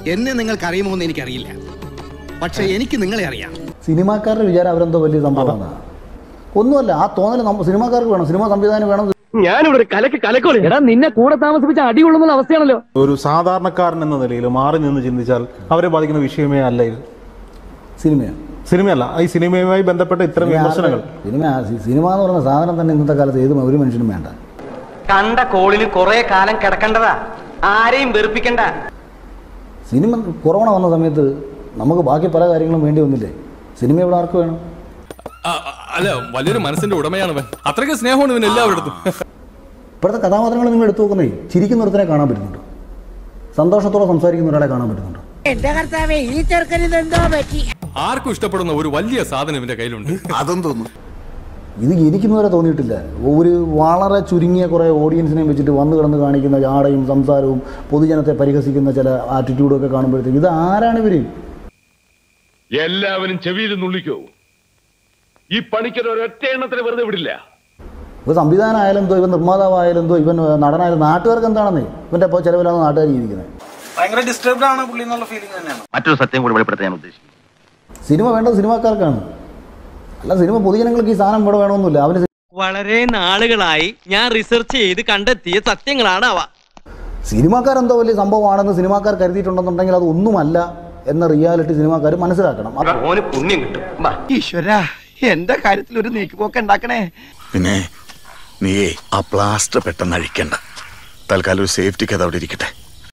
എന്നെ നിങ്ങൾക്ക് അറിയുമോ എന്ന് എനിക്കറിയില്ല പക്ഷെ എനിക്ക് നിങ്ങളെ അറിയാം സിനിമാക്കാരുടെ വിചാരം അവരെന്തോ വലിയ സംഭവമാണ് ഒന്നുമല്ല ആ തോന്നൽ നമ്മ സിനിമാക്കാർക്ക് വേണം സിനിമാ സംവിധാനം വേണം ഞാനിവിടെ കലക്ക് കലക്കോളെ എടാ നിന്നെ കൂടെ താമസിപ്പിച്ച അടി കൊള്ളുന്ന അവസ്ഥയാണല്ലോ ഒരു സാധാരണക്കാരൻ എന്ന നിലയിൽ മാറി നിന്ന് ചിന്തിച്ചാൽ അവരെ ബാധിക്കുന്ന വിഷയമേ അല്ല ഇത് സിനിമയാണ് സിനിമയല്ല ഈ സിനിമയുമായി ബന്ധപ്പെട്ട ഇത്തരം വിമർശനങ്ങൾ സിനിമ സി- സിനിമ എന്ന് പറയുന്ന സാധനം തന്നെ ഇന്നത്തെ കാലത്ത് ഏത് ഒരു മനുഷ്യനും വേണ്ട കണ്ട കോളിന് കുറെ കാലം കിടക്കണ്ടതാ ആരെയും വെറുപ്പിക്കണ്ട സിനിമ കൊറോണ വന്ന സമയത്ത് നമുക്ക് ബാക്കി പല കാര്യങ്ങളും വേണ്ടി വന്നില്ലേ സിനിമ ഇവിടെ ആർക്ക് വേണം അല്ല വലിയൊരു മനസ്സിന്റെ ഉടമയാണ് അവൻ അത്രയ്ക്ക് സ്നേഹമാണ് ഇവൻ എല്ലാവരുടെ ഇപ്പോഴത്തെ കഥാപാത്രങ്ങൾ നിങ്ങൾ എടുത്തു നോക്കുന്നേ ചിരിക്കുന്ന ഒരുത്തനെ കാണാൻ പറ്റുന്നുണ്ട് സന്തോഷത്തോടെ സംസാരിക്കുന്ന ഒരാളെ കാണാൻ പറ്റുന്നുണ്ട് എന്റെ കർത്താവേ ഈ ചെറുക്കന് എന്തോ പറ്റി ആർക്കും ഇഷ്ടപ്പെടുന്ന ഒരു വലിയ സാധനം ഇവന്റെ കയ്യിലുണ്ട് അതും തോന്നുന്നു ഇത് എനിക്കിന്നുവരെ തോന്നിയിട്ടില്ല ഒരു വളരെ ചുരുങ്ങിയ കുറേ ഓഡിയൻസിനെയും വെച്ചിട്ട് വന്ന് കിടന്ന് കാണിക്കുന്ന ജാടയും സംസാരവും പൊതുജനത്തെ പരിഹസിക്കുന്ന ചില ആറ്റിറ്റ്യൂഡും ഒക്കെ കാണുമ്പോഴത്തേക്ക് ഇത് ആരാണ് ഇവർ എല്ലാവരും ചെവിയിൽ നുള്ളിക്കോ ഈ പണിക്കൊരു ഒരൊറ്റ എണ്ണത്തിന് വെറുതെ വിടില്ല ഇവ സംവിധാനം ആയാലും എന്തോ ഇവൻ നിർമ്മാതാവായാലും എന്തോ ഇവൻ നടനായാലും നാട്ടുകാർക്ക് എന്താണെന്നേ ഇവൻ്റെ ഇപ്പോൾ ചിലവിലാണ് നാട്ടുകാർ ജീവിക്കുന്നത് ഭയങ്കര ഡിസ്റ്റർബ്ഡ് ആണ് പുള്ളി എന്നുള്ള ഫീലിംഗ് തന്നെയാണ് മറ്റൊരു സത്യം കൂടി വെളിപ്പെടുത്താൻ ഞാൻ ഉദ്ദേശിക്കുന്നു സിനിമ വേണ്ടത് സിനിമാക്കാർക്കാണ് അല്ല സിനിമ പൊതുജനങ്ങൾക്ക് ഈ സാധനം ഇവിടെ വേണമെന്നില്ല അവന് വളരെ നാളുകളായി ഞാൻ റിസർച്ച് ചെയ്ത് കണ്ടെത്തിയ സത്യങ്ങളാണ് അവ സിനിമാക്കാരെന്തോ വലിയ സംഭവമാണെന്ന് സിനിമാക്കാർ കരുതിയിട്ടുണ്ടെന്നുണ്ടെങ്കിൽ അത് ഒന്നുമല്ല എന്ന റിയാലിറ്റി സിനിമാക്കാർ മനസ്സിലാക്കണം അത് ഓന് പുണ്യം കിട്ടും വാ. ഈശ്വര എന്റെ കാര്യത്തിൽ ഒരു നീക്കുപോക്ക് ഉണ്ടാക്കണേ പിന്നെ നീയേ ആ പ്ലാസ്റ്റർ പെട്ടെന്ന് അഴിക്കണ്ട തൽക്കാലം ഒരു സേഫ്റ്റിക്ക് അത് അവിടെ ഇരിക്കട്ടെ